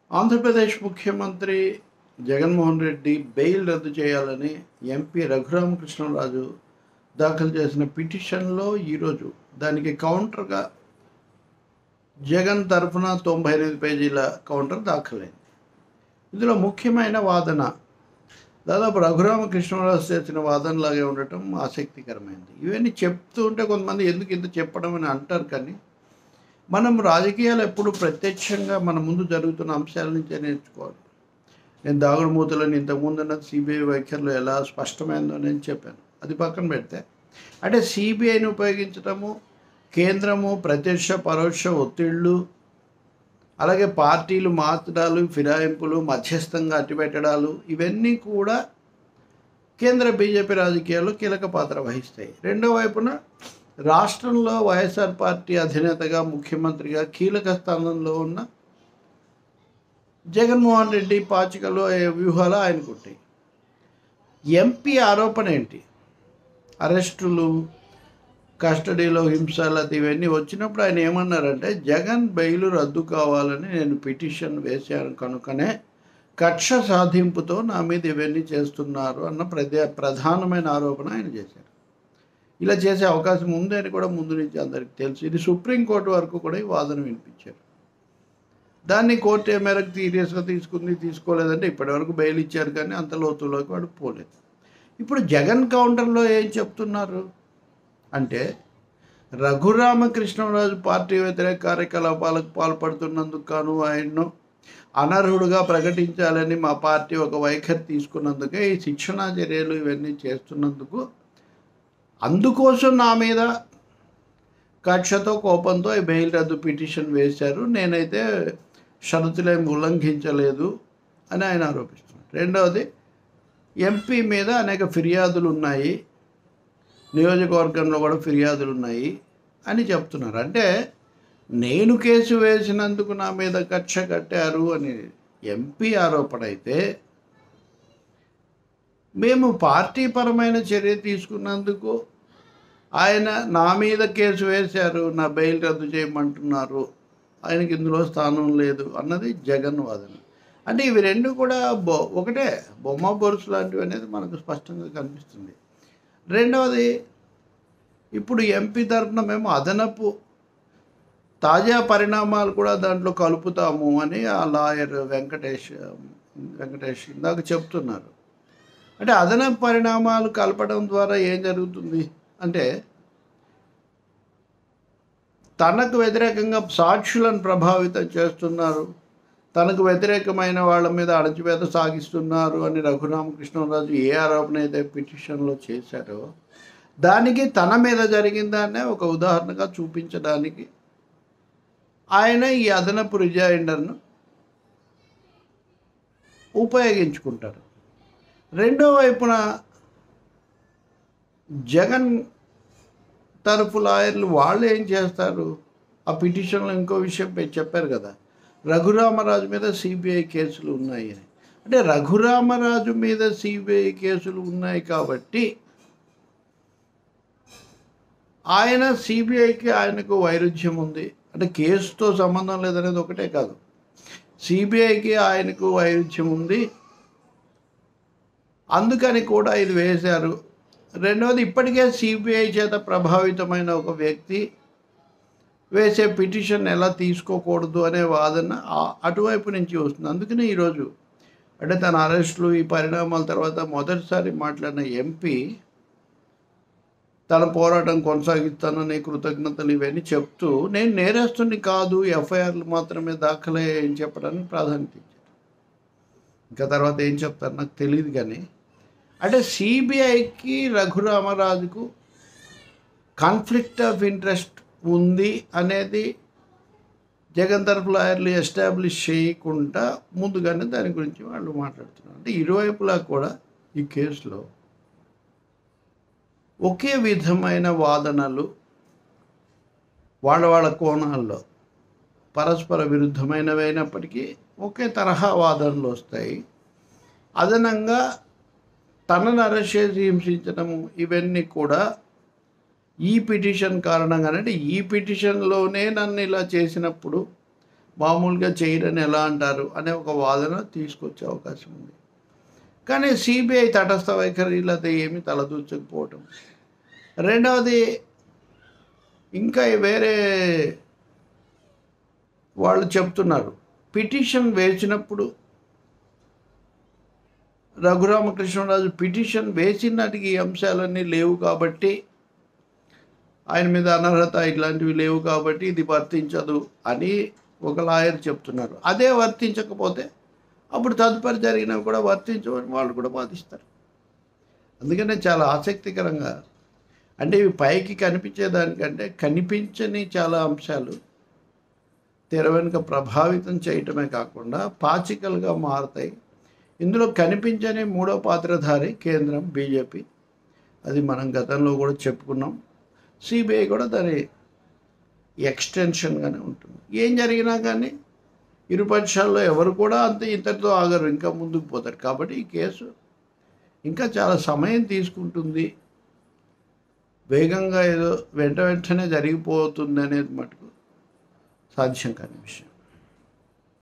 ఆంధ్రప్రదేశ్ ముఖ్యమంత్రి జగన్మోహన్ రెడ్డి బెయిల్ రద్దు చేయాలని ఎంపీ రఘురామకృష్ణరాజు దాఖలు చేసిన పిటిషన్లో ఈరోజు దానికి కౌంటర్గా జగన్ తరఫున తొంభై ఎనిమిది పేజీల కౌంటర్ దాఖలైంది ఇందులో ముఖ్యమైన వాదన దాదాపు రఘురామకృష్ణరాజు చేసిన వాదనలాగే ఉండటం ఆసక్తికరమైనది ఇవన్నీ చెప్తూ ఉంటే కొంతమంది ఎందుకు ఇంత చెప్పడం అని అంటారు కానీ మనం రాజకీయాలు ఎప్పుడు ప్రత్యక్షంగా మన ముందు జరుగుతున్న అంశాల నుంచే నేర్చుకోవాలి నేను దాగుడు మూతలను ఇంతకుముందు ఉన్నది సిబిఐ వైఖరిలో ఎలా స్పష్టమైందో నేను చెప్పాను అది పక్కన పెడితే అంటే సిబిఐని ఉపయోగించడము కేంద్రము ప్రత్యక్ష పరోక్ష ఒత్తిళ్ళు అలాగే పార్టీలు మార్చడాలు ఫిరాయింపులు మధ్యస్థంగా అట్టిపెట్టడాలు ఇవన్నీ కూడా కేంద్ర బీజేపీ రాజకీయాల్లో కీలక పాత్ర వహిస్తాయి రెండో వైపున రాష్ట్రంలో వైఎస్ఆర్ పార్టీ అధినేతగా ముఖ్యమంత్రిగా కీలక స్థానంలో ఉన్న జగన్మోహన్ రెడ్డి పాచికలు వ్యూహాలు ఆయనకు ఉంటాయి ఎంపీ ఆరోపణ ఏంటి అరెస్టులు కస్టడీలో హింసలత ఇవన్నీ వచ్చినప్పుడు ఆయన ఏమన్నారంటే జగన్ బెయిల్ రద్దు కావాలని నేను పిటిషన్ వేశాను కనుకనే కక్ష సాధింపుతో నా మీద ఇవన్నీ చేస్తున్నారు అన్న ప్రదే ప్రధానమైన ఆరోపణ ఆయన చేశారు ఇలా చేసే అవకాశం ఉంది అని కూడా ముందు నుంచి అందరికీ తెలుసు ఇది సుప్రీంకోర్టు వరకు కూడా ఈ వాదన వినిపించారు దాన్ని కోర్టు ఏ మేరకు సీరియస్గా తీసుకుంది తీసుకోలేదంటే ఇప్పటివరకు బెయిల్ ఇచ్చారు కానీ అంత లోతులోకి వాడు పోలేదు ఇప్పుడు జగన్ కౌంటర్లో ఏం చెప్తున్నారు అంటే రఘురామకృష్ణరాజు పార్టీ వ్యతిరేక కార్యకలాపాలకు పాల్పడుతున్నందుకు గాను ఆయన్ను అనర్హుడుగా ప్రకటించాలని మా పార్టీ ఒక వైఖరి తీసుకున్నందుకే ఈ శిక్షణా చర్యలు ఇవన్నీ చేస్తున్నందుకు అందుకోసం నా మీద కక్షతో కోపంతో ఈ బెయిల్ రద్దు పిటిషన్ వేశారు నేనైతే షరతులేం ఉల్లంఘించలేదు అని ఆయన ఆరోపిస్తున్నారు రెండవది ఎంపీ మీద అనేక ఫిర్యాదులు ఉన్నాయి నియోజకవర్గంలో కూడా ఫిర్యాదులు ఉన్నాయి అని చెప్తున్నారు అంటే నేను కేసు వేసినందుకు నా మీద కక్ష కట్టారు అని ఎంపీ ఆరోపణ అయితే మేము పార్టీ పరమైన చర్య తీసుకున్నందుకు ఆయన నా మీద కేసు వేశారు నా బెయిల్ రద్దు చేయమంటున్నారు ఆయనకి ఇందులో స్థానం లేదు అన్నది జగన్ వాదన అంటే ఇవి రెండు కూడా బొ ఒకటే బొమ్మ బొరుసు లాంటివి అనేది మనకు స్పష్టంగా కనిపిస్తుంది రెండవది ఇప్పుడు ఎంపీ తరఫున మేము అదనపు తాజా పరిణామాలు కూడా దాంట్లో కలుపుతాము అని ఆ లాయర్ వెంకటేష్ వెంకటేష్ ఇందాక చెప్తున్నారు అంటే అదనపు పరిణామాలు కలపడం ద్వారా ఏం జరుగుతుంది అంటే తనకు వ్యతిరేకంగా సాక్షులను ప్రభావితం చేస్తున్నారు తనకు వ్యతిరేకమైన వాళ్ళ మీద అణచివేత సాగిస్తున్నారు అని రఘురామకృష్ణరాజు ఏ ఆరోపణ అయితే పిటిషన్లో చేశారో దానికి తన మీద జరిగిన దాన్నే ఒక ఉదాహరణగా చూపించడానికి ఆయన ఈ అదనపు రిజైండర్ను ఉపయోగించుకుంటారు రెండో వైపున జగన్ తరఫు లాయర్లు వాళ్ళు ఏం చేస్తారు ఆ పిటిషన్లో ఇంకో విషయం పె- చెప్పారు కదా రఘురామరాజు మీద సిబిఐ కేసులు ఉన్నాయి అని అంటే రఘురామరాజు మీద సిబిఐ కేసులు ఉన్నాయి కాబట్టి ఆయన సిబిఐకి ఆయనకు వైరుధ్యం ఉంది అంటే కేసుతో సంబంధం లేదనేది ఒకటే కాదు సిబిఐకి ఆయనకు వైరుధ్యం ఉంది అందుకని కూడా ఇది వేశారు రెండవది ఇప్పటికే సిబిఐ చేత ప్రభావితమైన ఒక వ్యక్తి వేసే పిటిషన్ ఎలా తీసుకోకూడదు అనే వాదన ఆ- అటువైపు నుంచి వస్తుంది అందుకనే ఈరోజు అంటే తన అరెస్టులు ఈ పరిణామాల తర్వాత మొదటిసారి మాట్లాడిన ఎంపీ తన పోరాటం కొనసాగిస్తానని కృతజ్ఞతలు ఇవన్నీ చెప్తూ నేను నేరస్తుని కాదు ఎఫ్ఐఆర్లు మాత్రమే దాఖలయ్యాయని చెప్పడానికి ప్రాధాన్యత ఇచ్చారు ఇంకా తర్వాత ఏం చెప్తారు నాకు తెలియదు కానీ అంటే సిబిఐకి రఘురామరాజుకు కాన్ఫ్లిక్ట్ ఆఫ్ ఇంట్రెస్ట్ ఉంది అనేది జగన్ తరఫు లాయర్లు ఎస్టాబ్లిష్ చేయకుండా ముందుగానే దాని గురించి వాళ్ళు మాట్లాడుతున్నారు అంటే ఇరువైపులా కూడా ఈ కేసులో ఒకే విధమైన వాదనలు వాళ్ళ వాళ్ళ కోణాల్లో పరస్పర విరుద్ధమైనవి అయినప్పటికీ ఒకే తరహా వాదనలు వస్తాయి అదనంగా తనను అరెస్ట్ చేసి హింసించడము ఇవన్నీ కూడా ఈ పిటిషన్ కారణంగా అంటే ఈ పిటిషన్లోనే నన్ను ఇలా చేసినప్పుడు మామూలుగా చేయరని ఎలా అంటారు అనే ఒక వాదన తీసుకొచ్చే అవకాశం ఉంది కానీ సిబిఐ తటస్థ వైఖరి లేకపోతే ఏమీ తలదూర్చకపోవటం రెండవది ఇంకా వేరే వాళ్ళు చెప్తున్నారు పిటిషన్ వేసినప్పుడు రఘురామకృష్ణరాజు పిటిషన్ వేసినటికి ఈ అంశాలన్నీ లేవు కాబట్టి ఆయన మీద అనర్హత ఇట్లాంటివి లేవు కాబట్టి ఇది వర్తించదు అని ఒక లాయర్ చెప్తున్నారు అదే వర్తించకపోతే అప్పుడు తదుపరి జరిగినవి కూడా వర్తించమని వాళ్ళు కూడా వాదిస్తారు అందుకనే చాలా ఆసక్తికరంగా అంటే ఇవి పైకి కనిపించేదానికంటే కనిపించని చాలా అంశాలు తెర వెనుక ప్రభావితం చేయటమే కాకుండా పాచికలుగా మారుతాయి ఇందులో కనిపించని మూడో పాత్రధారి కేంద్రం బీజేపీ అది మనం గతంలో కూడా చెప్పుకున్నాం సిబిఐ కూడా దాని ఎక్స్టెన్షన్గానే ఉంటుంది ఏం జరిగినా కానీ ఇరు పక్షాల్లో ఎవరు కూడా అంత ఇంతటితో ఆగరు ఇంకా ముందుకు పోతారు కాబట్టి ఈ కేసు ఇంకా చాలా సమయం తీసుకుంటుంది వేగంగా ఏదో వెంట వెంటనే జరిగిపోతుంది అనేది మటుకు సాధ్యం కాని విషయం